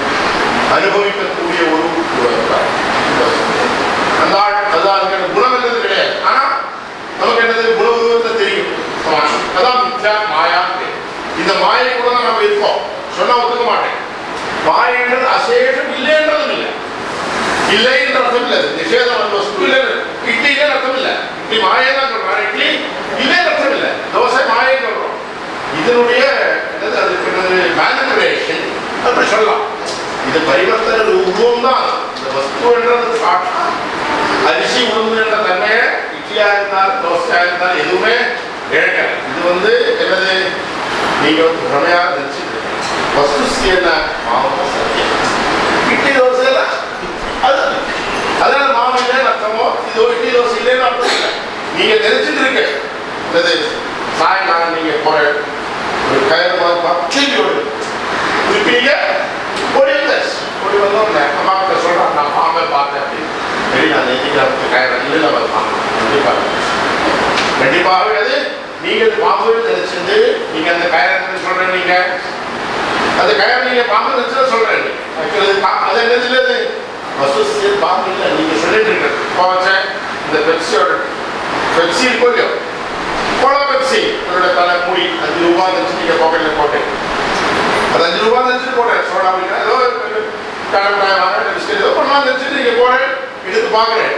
அனுபவிக்கக்கூடிய ஒரு உருவம் தான் இந்த வஸ்து. அந்த ஆள் அதுதான் அதுக்கு எனக்கு குணம் என்னது கிடையாது ஆனா நமக்கு என்னது குண உருவத்தை தெரியும் சமாளி. அதான் மிச்சா மாயா இந்த மாயை கூட தான் நம்ம இருக்கோம் சொன்னா ஒத்துக்க மாட்டேன் மாயன்றது அசேஷம் இல்லைன்றதும் இல்லை இல்லை என்ற அர்த்தம் இல்லை அது நிஷேதம் அந்த வஸ்து இல்லை இட்லி இல்லைன்னு அர்த்தம் இல்லை இட்லி மாயை தான் சொல்றாங்க இட்லி இல்லைன்னு அர்த்தம் இல்லை தோசை மாயை சொல்றோம் இதனுடைய என்னது அதுக்கு என்னது மேனிபுலேஷன் அப்படி சொல்லலாம் இது பரிவர்த்தன உருவம் தான் இந்த வஸ்து என்றது சாட்சா அரிசி உளுந்து என்ற தன்மையை இட்லியா இருந்தால் தோசையா இருந்தால் எதுவுமே இழக்காது இது வந்து என்னது நீங்க வந்து பிரமையா நினைச்சுட்டு வஸ்து என்ன மாவட்டம் சத்தியம் இட்லி தோசை எல்லாம் அது அதனால மாவு இல்லைன்னு அர்த்தமோ இது ஒரு இட்லி தோசை இல்லைன்னு அர்த்தம் இல்லை நீங்க நினைச்சிட்டு இருக்க என்னது சாயங்காலம் நீங்க போற ஒரு கயிறு மாதிரி திரும்பி ஓடு திருப்பிங்க ஓடி வந்தாச்சு ஓடி வந்தோடனே அம்மா கிட்ட சொல்றான் நான் பாம்பை பார்த்தேன் அப்படின்னு சரி நான் நெஞ்சிக்கிறதுக்கு கயிறு இல்லை நம்ம கண்டிப்பாக கண்டிப்பாகவே அது நீங்க பாம்பு நினைச்சிருந்து நீங்க அந்த கயிறு சொல்றேன் நீங்க அந்த கயிறு நீங்க பாம்பு நினைச்சா சொல்றேன் ஆக்சுவலி அது என்னது இல்லை அது வசூசி பாம்பு இல்லை நீங்க சொல்லிட்டு இருக்க போச்சேன் இந்த பெப்சியோட பெப்சி இருக்கும் இல்லையோ கோலா பெப்சி அதோட தலை மூடி அஞ்சு ரூபா நினைச்சு நீங்க பாக்கெட்ல போட்டேன் அது அஞ்சு ரூபா நினைச்சு போட்டேன் சோடா அப்படின்னா ஏதோ கடற்காய் வாங்க பிஸ்கட் ஏதோ பண்ணலாம் நினைச்சிட்டு நீங்க போறேன் எடுத்து பாக்குறேன்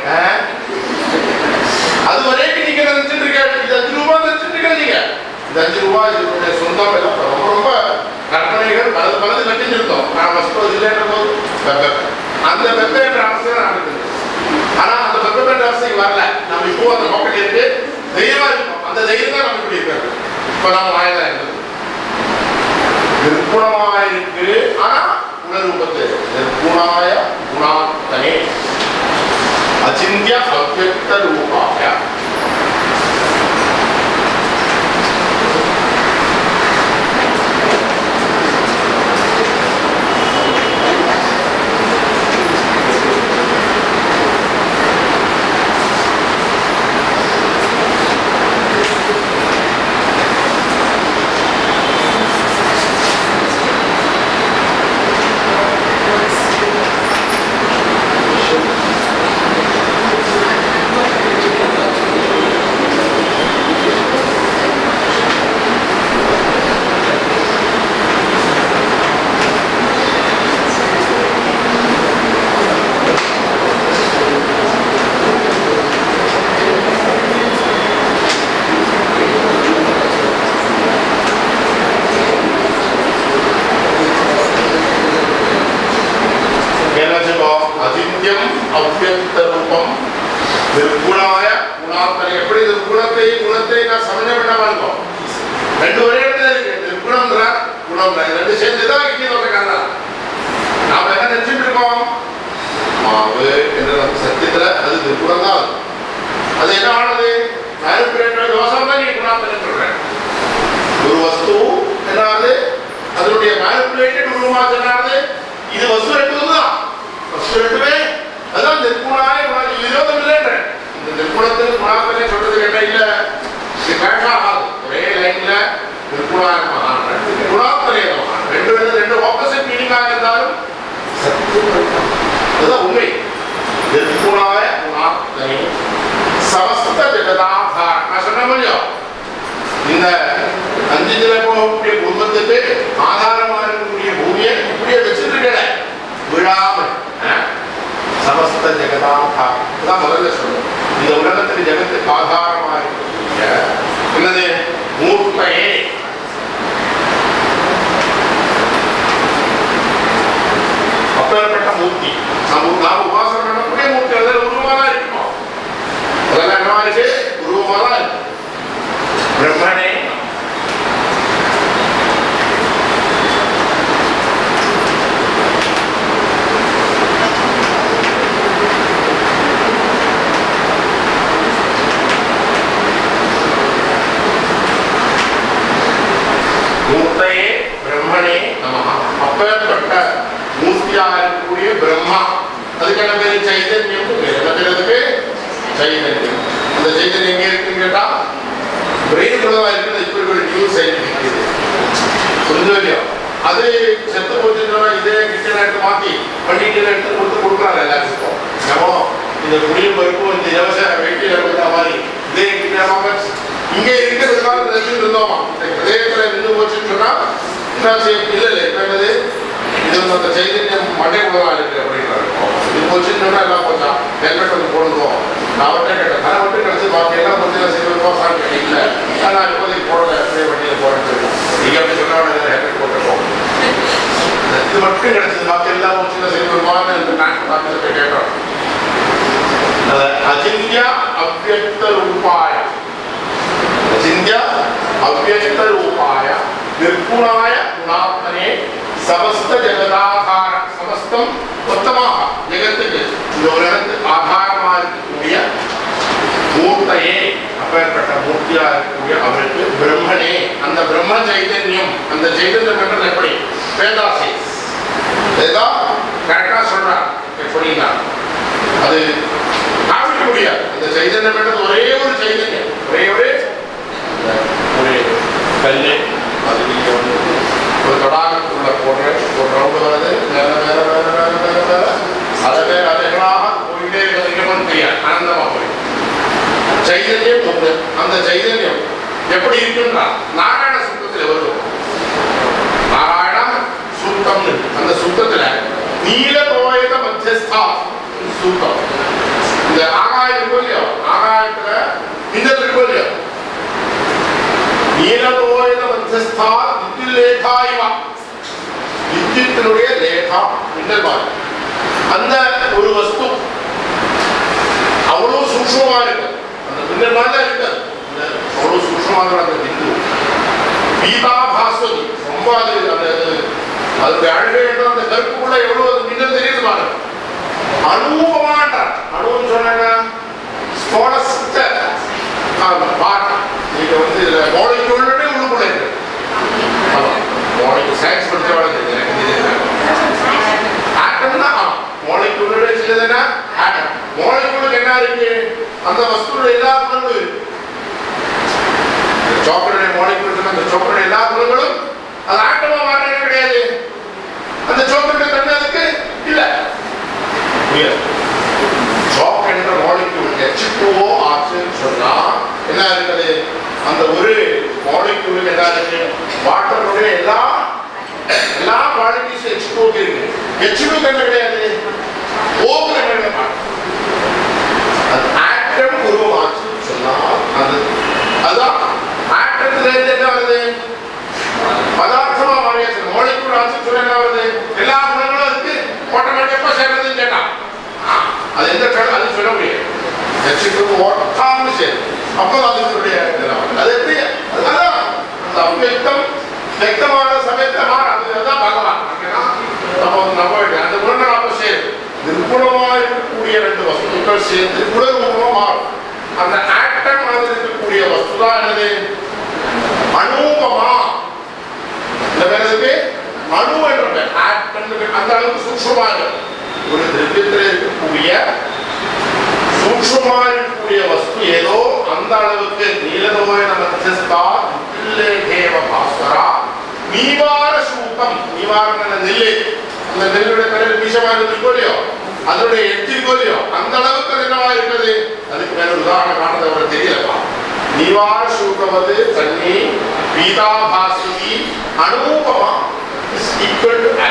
அது வரைக்கும் நீங்க நினைச்சிட்டு இருக்க இது அஞ்சு ரூபா நினைச்சிட்டு இருக்க நீங்க இந்த அஞ்சு ரூபா இதனுடைய சொந்தம் எல்லாம் ரொம்ப ரொம்ப கற்பனைகள் பலது பலது கட்டிஞ்சிருந்தோம் நான் வஸ்து இல்லைன்ற போது வெப்ப அந்த வெப்ப என்ற அவசியம் நான் இருக்குது ஆனா அந்த வெப்ப என்ற அவசியம் வரல நம்ம இப்போ அந்த மக்கள் இருக்கு தைரியமா இருக்கும் அந்த தைரியம் தான் நம்ம இப்படி இருக்காரு இப்ப நம்ம வாயில இருக்குது நிர்குணமா இருக்கு ஆனா குணரூபத்து நிர்குணாய குணாத்தனே அச்சிந்திய அவ்வக்த ரூபாய என்னச்சுக்கோம் அதித்யம் அவ்வக்த ரூபம் நிர்குணாய குணாத்தனை எப்படி இது குணத்தை குணத்தை நான் சமஞ்சம் பண்ண இருக்கோம் ரெண்டு ஒரே இடத்துல இருக்கு நிர்குணம்ன்ற குணம்ன்ற இது ரெண்டு சேர்ந்து தான் இங்கே நோக்காங்க நாம என்ன நினைச்சிட்டு இருக்கோம் மாவு என்ற நம்ம சத்தியத்துல அது நிர்குணம் தான் அது. அது என்ன ஆனது மேனிபுலேட்டர் தோஷம் தான் நீ குணாத்தனை சொல்றேன் ஒரு வஸ்து என்னாது அதனுடைய மேனிபுலேட்டட் உருவமாக என்னாது இது வஸ்து ரெண்டு தான் வஸ்து ரெண்டுமே அதான் நிர்குணாய குணம் விரோதம் இல்லைன்ற இந்த நிர்குணத்துல நிர்குணாய நமஹா குணாத்மனே நமஹா ரெண்டு ரெண்டு ரெண்டு ஆப்போசிட் மீனிங்காக இருந்தாலும் சத்தியம் இருக்கலாம். அதுதான் உண்மை நிர்குணாய குணாத்மனே சமஸ்த ஜெகதாதார நான் சொன்ன முடியும் இந்த அஞ்சு நிலப்போகக்கூடிய குடும்பத்துக்கு ஆதாரமாக இருக்கக்கூடிய பூமியை இப்படியே வச்சிருக்கல விழாம அஹ், சமஸ்த ஜெகதாதா தான் முதல்ல சொல்லணும் இந்த உலகத்துக்கு ஜெகத்துக்கு ஆதாரமாக இருக்கக்கூடிய என்னது மூர்த்தையே அப்பேற்பட்ட மூர்த்தி நம்ம நாம உபாசனை பண்ணக்கூடிய மூர்த்தி அதில் உருவமாக தான் இருக்கும் அதெல்லாம் என்னவா இருக்கு உருவமாக தான் இருக்கு பிரம்மனே மூர்த்தையே பிரம்மனே நமஹ அப்பேற்பட்ட மூர்த்தியாக இருக்கக்கூடிய பிரம்மா அதுக்கு என்ன பேரு சைதன்யம் பேரு என்ன பேரு அதுக்கு சைதன்யம் அந்த சைதன்யம் எங்க இருக்குன்னு கேட்டா பிரெயின் குள்ளதான் இருக்குது இப்ப இருக்கிற நியூ சயின்டிபிக் இது புரிஞ்சு இல்லையோ அது செத்து போச்சுன்னா இதே கிச்சன் எடுத்து மாத்தி பண்ணிட்டு எடுத்து கொடுத்து கொடுக்குறாங்க எல்லாருக்கும் நம்ம இந்த குடியும் பருப்பும் இந்த இலவச வெட்டியில கொடுத்த மாதிரி இதே கிட்டமாக இங்கே இருக்கிறதுக்காக நினைச்சிட்டு இருந்தோமா இந்த இதயத்துல நின்று போச்சுன்னு சொன்னா என்ன செய்ய இல்ல இல்ல இப்ப என்னது இது வந்து அந்த சைதன்யம் மண்டைக்குள்ளதான் இருக்கு அப்படின்றாரு இது போச்சுன்னு சொன்னா எல்லாம் போச்சா ஹெல்மெட் வந்து போடுவோம் நான் அவர்கிட்ட கேட்டேன் நான் மட்டும் கிடைச்சு பாக்கி எல்லாம் கொஞ்சம் செய்வதோ சாமி இல்ல நான் இப்போதைக்கு போடல அப்படியே வண்டியில போறேன்னு சொல்லி நீங்க அப்படி சொன்னா ஹெல்மெட் போட்டுருக்கோம் இது மட்டும் கிடைச்சது பாக்கி எல்லாம் போச்சுன்னா செய்வதுமான்னு இந்த பேங்க் பார்த்து கேட்டோம் அஜின்யா அவ்வக்த ரூபாய அஜின்ய அவ்வக்த ரூபாய நிர்குணாய குணாத்மனே சமஸ்த ஜெகதாகார சமஸ்தம் மொத்தமாக ஜெகத்துக்கு இந்த உலகத்துக்கு ஆதாரமாக இருக்கக்கூடிய மூர்த்தையே அப்பேற்பட்ட மூர்த்தியா இருக்கக்கூடிய அவருக்கு பிரம்மனே அந்த பிரம்ம சைதன்யம் அந்த சைதன்யம் என்றது எப்படி வேதாசி வேதா கரெக்டா சொல்றான் எப்படின்னா அது காமிக்க முடியாது அந்த சைதன்யம் என்றது ஒரே ஒரு சைதன்யம் ஒரே ஒரு ஒரு கல்லு அது நீங்க வந்து ஒரு தடாகத்துக்குள்ள போடுற ஒரு ரவுண்டு வருது வேற வேற வேற வேற வேற வேற அதை வேற அலைகளாக போயிட்டே இருக்கிறதுக்கு தெரியாது ஆனந்தமா போய் சைதன்யம் ஒன்று அந்த சைதன்யம் எப்படி இருக்குன்றா நாராயண சுத்தத்தில் வருது நாராயண சுத்தம் அந்த சுத்தத்துல நீல கோயத மத்தியஸ்தா சுத்தம் இந்த ஆகாயம் இருக்கும் இல்லையோ ஆகாயத்துல மின்னல் இருக்கும் இல்லையோ நீலகோயத மத்தியஸ்தா வித்யுல் லேகா இவ வித்யுத்தினுடைய லேகா மின்னல் மாதிரி அந்த ஒரு வஸ்து அவ்வளவு சூக்ஷ்மமா இருக்கு அந்த மின்னல் மாதிரி தான் இருக்கு அது. அந்த அவ்வளவு சூக்ஷ்மமாக அந்த பிந்து பீதா பாஸ்வதி ரொம்ப அது அந்த அது- அதனுடைய அழகை என்ற அந்த கருப்புக்குள்ள எவ்வளவு அது மின்னல் தெரியுது பாருங்க அனுபவமான்றார் அனுபவம் சொன்னாங்க ஸ்போடஸ்ட பார்ட் நீங்க வந்து இதுல மோலிகுலோட உள்ளுக்குள்ள இருக்கு ஆமா மோலிகு சயின்ஸ் படிச்ச வளர்ந்து ஆட்டம் தான் மோலிகுலோட சிலதுன்னா ஆட்டம் மோலிகுலுக்கு என்ன இருக்கு அந்த வஸ்துவோட எல்லா குணங்களும் இருக்கு சாக்லேட் மோலிகுல் அந்த சாக்லேட் எல்லா குணங்களும் அது ஆட்டமா மாறுறது கிடையாது அந்த சாக்லேட் தண்ணி அதுக்கு இல்ல சாக் என்ற மாலிக்யூல் H2O ஆச்சுன்னு சொன்னா என்ன இருக்குது அந்த ஒரு மாலிக்யூல் என்ன இருக்கு வாட்டருடைய எல்லா எல்லா குவாலிட்டிஸ் H2O க்கு இருக்கு H2 க்கு என்ன கிடையாது O க்கு என்ன கிடையாது அது ஆட்டம் உருவமாச்சுன்னு சொன்னா அது அதான் ஆட்டத்துல இருந்து என்ன வருது பதார்த்தமா மாறியாச்சு மாலிக்யூல் ஆச்சுன்னு சொன்னா என்ன வருது எல்லா குணங்களும் அதுக்கு ஆட்டோமேட்டிக்கா சேர்றதுன்னு கேட்டா அது எந்த கடை அது சொல்ல முடியாது எச்சுக்கு ஒட்டாம சேரும் அப்போ அதனுடைய அது எப்படி அதான் அந்த அவ்வியக்தம் வியக்தமான சமயத்தமான அது அதான் பகவான் அங்கதான் நம்ம வந்து நம்ப வேண்டிய அந்த குணங்கள் அப்போ சேரும் நிர்குணமா இருக்கக்கூடிய ரெண்டு வஸ்துக்கள் சேர்ந்து குணரூபமா மாறும் அந்த ஆட்டம் மாதிரி இருக்கக்கூடிய வஸ்து தான் என்னது அனூபமா இந்த பேர் எதுக்கு அணு என்ற பேர் ஆட்டம் அந்த அளவுக்கு சூக்ஷமா இருக்கு ஒரு திரவியத்தில் இருக்கக்கூடிய சூக்ஷமா இருக்கக்கூடிய வஸ்து ஏதோ அந்த அளவுக்கு நீலதோ அனுபவேன மத்தியஸ்தா உல்லேகேவ பாஸ்வரா நீவார சூத்தம் நீவாரம் நெல்லு அந்த நெல்லுடைய தலையில் மீசமா இருந்திருக்கோ இல்லையோ அதனுடைய எத்திருக்கோ இல்லையோ அந்த அளவுக்கு அது என்னவா இருக்குது அதுக்கு மேல உதாரணம் காணது அவருக்கு தெரியலப்பா நிவார சூக்கவது தண்ணி பீதா பாசுதி அனுபவமா இஸ் ஈக்குவல் டு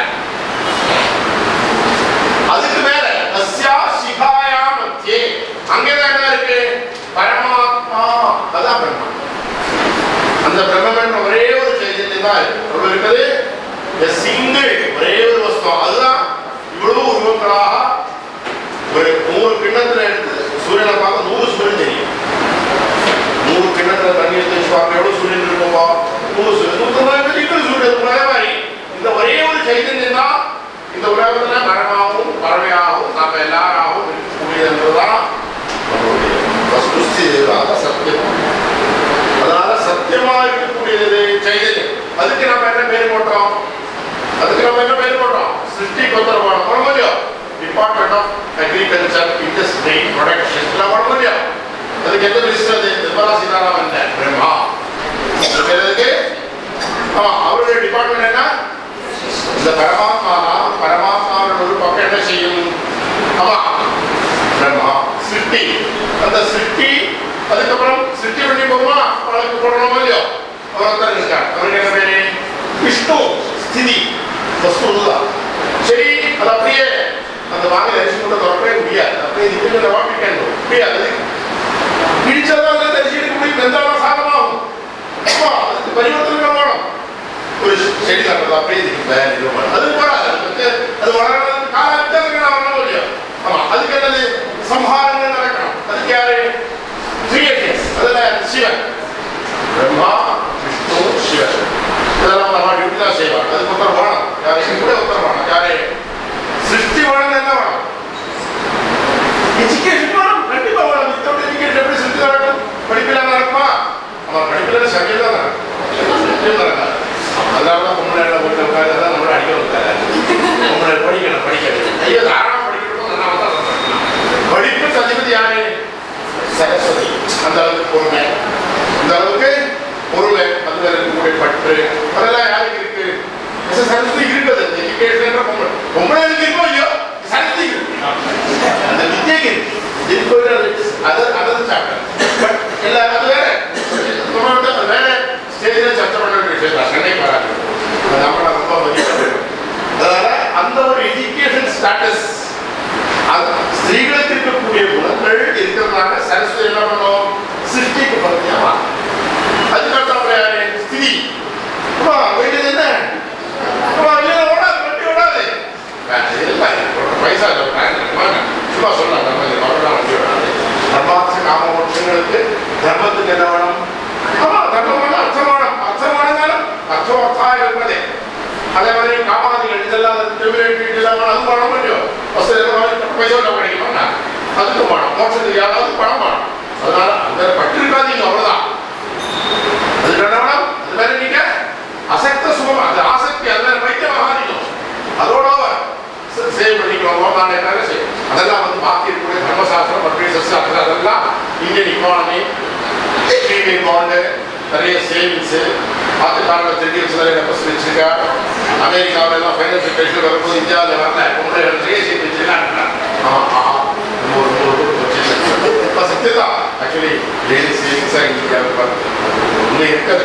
அதுக்கு மேல அஸ்யா சிகாயா மத்தியே அங்கேதான் என்ன இருக்கு பரமாத்மா அதான் பிரம்மா அந்த பிரம்மன் ஒரே ஒரு சைதன்யம் தான் இருக்கு எவ்வளவு இருக்குது a single ஒரே ஒரு வஸ்து அதுதான் இவ்வளவு உருவங்களாக ஒரு நூறு கிண்ணத்துல எடுத்து சூரியனை பார்க்க நூறு சூரியன் தெரியும் நூறு கிண்ணத்துல தண்ணி எடுத்து வச்சு பார்க்க எவ்வளவு சூரியன் இருக்கும்பா நூறு சூரியன் நூத்தி இன்னொரு சூரியன் இருக்கும். அதே மாதிரி இந்த ஒரே ஒரு சைதன்யம் தான் இந்த உலகத்துல மரமாகவும் பறவையாகவும் நாம எல்லாராகவும் இருக்கக்கூடியது என்பதுதான் நம்மளுடைய வஸ்துஸ்தி அதான் சத்தியம் அதனால சத்தியமா இருக்கக்கூடியது சைதன்யம் அதுக்கு நம்ம என்ன பேர் போட்டோம் அதுக்கு நம்ம என்ன பேர் போட்டோம் சிருஷ்டி கொத்தரமான போட இல்லையோ department of agriculture industry production எல்லாம் போட இல்லையோ அதுக்கு எந்த லிஸ்ட் அது நிர்மலா சீதாராமன் பிரம்மா இந்த பேர் எதுக்கு ஆமா அவருடைய டிபார்ட்மெண்ட் என்ன இந்த பரமாத்மா தான் பரமாத்மாவோட ஒரு பக்கம் என்ன செய்யும் ஆமா பிரம்மா சிருஷ்டி அந்த சிருஷ்டி அதுக்கப்புறம் சிருஷ்டி பண்ணி போகுமா அவளுக்கு போடணுமோ இல்லையோ அவர் ஒருத்தர் இருக்கார் அவருக்கு என்ன பேரு விஷ்ணு ஸ்திதி வஸ்து தான் சரி அது அப்படியே அந்த வாங்கி அரிசி கூட திறக்கவே முடியாது அப்படியே இதுக்கு வாங்கிட்டு முடியாது பிடிச்சதான் அதை தரிசி எடுக்க முடியும் வெந்தாலும் சாதமாகும் அப்பா, அதுக்கு பரிவர்த்தனை வேணும் ஒரு செடி நடுறது அப்படியே இதுக்கு வேற இது வேணும். அது போறாது அது வந்து அது வளர்றது கால வித்தியாசங்கள் வரணும் இல்லையோ ஆமா அதுக்கு என்னது சம்ஹாரங்கள் நடக்கணும் அதுக்கு யாரு கிரியேட்டர்ஸ் அதுல சிவன் பிரம்மா விஷ்ணு சிவன் இதெல்லாம் நம்ம டியூட்டி தான் செய்வாங்க அதுக்கு ஒருத்தர் வேணும் யாரு இது கூட ஒருத்தர் வேணும் யாரு சிருஷ்டி வேணும் என்ன வேணும் எஜுகேஷன் வேணும் கண்டிப்பா வேணும் வித்தவுட் எஜுகேஷன் எப்படி சிருஷ்டி நடக்கும் படிப்பில்லாம நடக்குமா ஆமா படிப்பில்லாத சமையல் தான் நடக்கும் சத்தியம் நடக்காது அதனால தான் பொம்பளை போட்டு உட்காந்து தான் நம்மள அடிக்க வைக்காது பொம்பளை படிக்கணும் படிக்கணும் ஐயோ தாராளமா படிக்கணும் நல்லா வந்தா சந்தோஷம். படிப்பு சதிபதி யாரு சரஸ்வதி அந்த அளவுக்கு பொறுமை அந்த அளவுக்கு பொறுமை அதுல இருக்கக்கூடிய பற்று அதெல்லாம் யாருக்கு இருக்கு மிஸ் சரஸ்வதி இருக்குது அந்த எஜுகேஷன் பொம்பளை பொம்பளை இருக்கோ இல்லையோ சரஸ்வதி இருக்கு அந்த வித்யக்கு இருக்கு இதுக்கு ஒரு அது அதர் சாப்டர் பட் இல்ல அது வேற நம்மளோட அது வேற ஸ்டேஜ்ல சர்ச்சை பண்ண வேண்டிய விஷயம் தான் சென்னை வராது அது நம்மள ரொம்ப மதிக்க அதனால அந்த ஒரு எஜுகேஷன் ஸ்டாட்டஸ் அது ஸ்திரீகளுக்கு இருக்கக்கூடிய குணங்கள் இருக்கிறதுனால சரஸ்வதி என்ன பண்ணும் சிருஷ்டிக்கு பத்தியமா அதுக்கப்புறம் யாரு ஸ்திதி அப்பா, வேண்டியது என்ன அப்பா, இல்ல, ஓடாது வண்டி ஓடாது இல்ல, ஒரு பைசா இல்லை, ஒரு பேங்க் இருக்கு, வாங்க. சும்மா சொல்லலாம் நம்ம இந்த பக்கம் வண்டி ஓடாது தர்மார்த்த காம மோட்சங்களுக்கு தர்மத்துக்கு என்ன வேணும் ஆமா தர்மம் வேணும் அர்த்தம் வேணும் அர்த்தம் வேணும்னாலும் அர்த்தம் அர்த்தா இருப்பதே அதே மாதிரி காமாதிகள் இதெல்லாம் டெபிலிட்டி இதெல்லாம் வேணும், அது பணம் இல்லையோ வசதி பைசா கிடைக்குமா அதுக்கு பணம் மோட்சத்துக்கு யாராவது பணம் வேணும் அதனால அந்த பட்டு இருக்காதீங்க அவ்வளவுதான் அதுக்கு என்ன வேணும் அது வேற நீங்க அசக்த சுகம் அந்த ஆசக்தி அது வேற பைத்தியம் ஆகாதீங்க அதோட சேவ் பண்ணிக்கோங்க நாளைக்காக செய்யும் அதெல்லாம் வந்து பாக்கி இருக்கக்கூடிய தர்மசாஸ்திரம் மற்றும் சஸ்திரம் அதெல்லாம் இந்தியன் இக்கானமி ப்ரீமியம் பாண்டு நிறைய சேவிங்ஸ் ஆத்துக்காரங்க திருடி வச்சு நிறைய டெபாசிட் வச்சிருக்கா அமெரிக்காவில் எல்லாம் ஃபைனான்சியல் கிரைசிஸ் வரும்போது இந்தியாவில் வரல உங்களை நிறைய சேர்த்து வச்சிருக்காங்க ஆமா ஆமா நம்ம ஒரு நூறு கோடி வச்சிருக்கோம் இப்போ சத்தியதான் ஆக்சுவலி டெய்லி சேவிங்ஸாக இந்தியாவில் பார்த்து உண்மை இருக்குது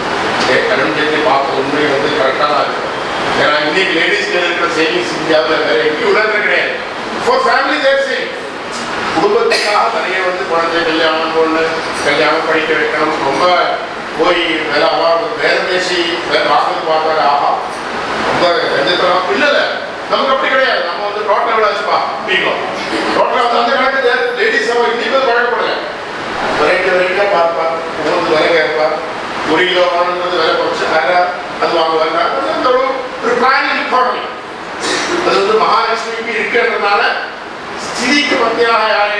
கடன் சேர்த்து பார்த்த உண்மை வந்து கரெக்டாக தான் இருக்கு ஏன்னா இன்னைக்கு லேடிஸ்க்கு இருக்கிற சேவிங்ஸ் இந்தியாவில் வேற எங்கேயும் உலகத்துல கிடையாது ஃபார் ஃபேமிலி தேர் சேவிங் குடும்பத்துக்காக நிறைய வந்து குழந்தை கல்யாணம் ஒன்று கல்யாணம் படிக்க வைக்கணும் ரொம்ப போய் வேலை அவார்டு வேற பேசி வேற வாசல் பார்த்தாரு ஆஹா ரொம்ப ரஞ்சித்தனம் இல்லை இல்லை நமக்கு அப்படி கிடையாது நம்ம வந்து டோட்டல் எவ்வளோ வச்சுப்பா நீங்களும் டோட்டலாக வந்து அந்த கணக்கு லேடிஸ் நம்ம இன்னைக்கு வந்து பழக்கப்படல வெரைட்டி வெரைட்டியாக பார்ப்பா உங்களுக்கு விலை கேட்பா ஒரு கிலோ வாங்கணுன்றது விலை குறைச்சு வேற அது வாங்க வேண்டாம் அந்த ஒரு ஒரு பிளானிங் இக்கானமி அது வந்து மகாலட்சுமிக்கு இருக்கிறதுனால ஸ்திதிக்கு பத்தியாக யாரு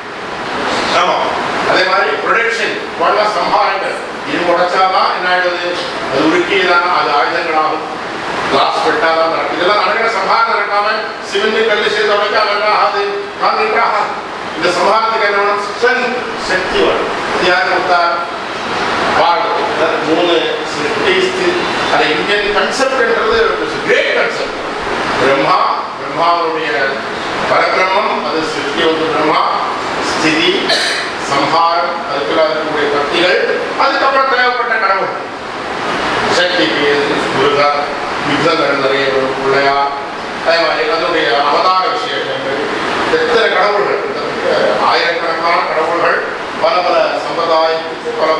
ஆமா அதே மாதிரி ப்ரொடக்ஷன் வல்ல சம்ஹாரங்கள் இது உடைச்சாதான் என்ன ஆயிடுது அது உருக்கியதான அது ஆயுதங்களாகும் கிளாஸ் வெட்டாதான் நடக்கும் இதெல்லாம் நடக்கிற சம்ஹாரம் நடக்காம சிமெண்ட் கல்லு சேர்த்து உடைக்காம என்ன ஆகுது காங்கிரீட் ஆகாது இந்த சம்ஹாரத்துக்கு என்ன வேணும் ஸ்ட்ரென்த் சக்தி வேணும் இது யாரு கொடுத்தா பாடு அதாவது மூணு சிருஷ்டி ஸ்தி- அந்த இந்தியன் கன்செப்ட்ன்றது கிரேட் கன்செப்ட் பிரம்மா பிரம்மாவுடைய பரபிரம்மம் அது சிருஷ்டி வந்து பிரம்மா ஸ்திதி சம்ஹாரம் அதுக்குள்ள இருக்கக்கூடிய பக்திகள் அதுக்கப்புறம் தேவைப்பட்ட கடவுள் சக்திக்கு முருகா யுத்தங்கள் நிறைய வரும் பிள்ளையா அதே மாதிரி அதனுடைய அவதார விசேஷங்கள் எத்தனை கடவுள்கள் கிட்டத்தட்ட ஆயிரக்கணக்கான கடவுள்கள் பல பல சம்பிரதாயத்துக்கு பல